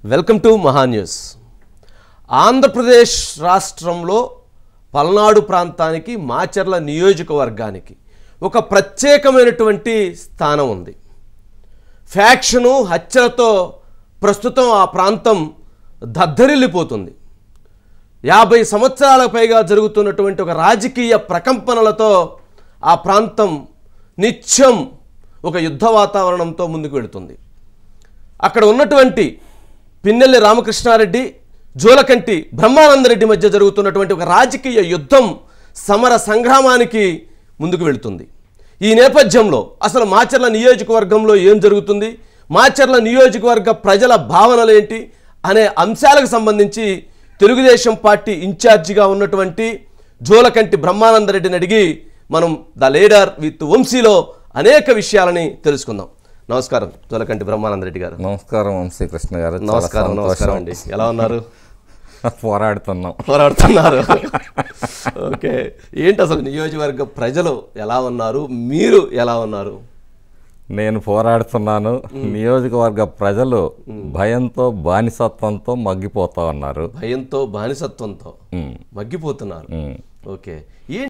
Welcome to Maha news Andhra Pradesh రాష్ట్రంలో పల్నాడు ప్రాంతానికి మాచర్ల నియోజకవర్గానికి ఒక ప్రత్యేకమైనటువంటి స్థానం ఉంది ఫ్యాక్షను హత్యలతో ప్రస్తుతం ఆ ప్రాంతం దద్దరిల్లిపోతుంది యాభై సంవత్సరాలకు పైగా జరుగుతున్నటువంటి ఒక రాజకీయ ప్రకంపనలతో ఆ ప్రాంతం నిత్యం ఒక యుద్ధ వాతావరణంతో ముందుకు వెళుతుంది అక్కడ ఉన్నటువంటి పిన్నెల్లి రామకృష్ణారెడ్డి జోలకంటి బ్రహ్మానందరెడ్డి మధ్య జరుగుతున్నటువంటి ఒక రాజకీయ యుద్ధం సమర సంగ్రామానికి ముందుకు వెళుతుంది ఈ నేపథ్యంలో అసలు మాచర్ల నియోజకవర్గంలో ఏం జరుగుతుంది మాచర్ల నియోజకవర్గ ప్రజల భావనలు ఏంటి అనే అంశాలకు సంబంధించి తెలుగుదేశం పార్టీ ఇన్ఛార్జిగా ఉన్నటువంటి జోలకంటి బ్రహ్మానందరెడ్డిని అడిగి మనం ద లీడర్ విత్ వంశీలో అనేక విషయాలని తెలుసుకుందాం నమస్కారం జోలకంటి బ్రహ్మానందరెడ్డి గారు నమస్కారం వంశీకృష్ణ గారు చాలా నమస్కారం సంతోషం. నమస్కారం అండి ఎలా ఉన్నారు పోరాడుతున్నాం పోరాడుతున్నారు ఓకే ఏంటి అసలు నియోజకవర్గ ప్రజలు ఎలా ఉన్నారు మీరు ఎలా ఉన్నారు నేను పోరాడుతున్నాను నియోజకవర్గ ప్రజలు భయంతో బానిసత్వంతో మగ్గిపోతా ఉన్నారు భయంతో బానిసత్వంతో ఉమ్, మగ్గిపోతున్నారు ఉమ్. ఓకే ఏంటి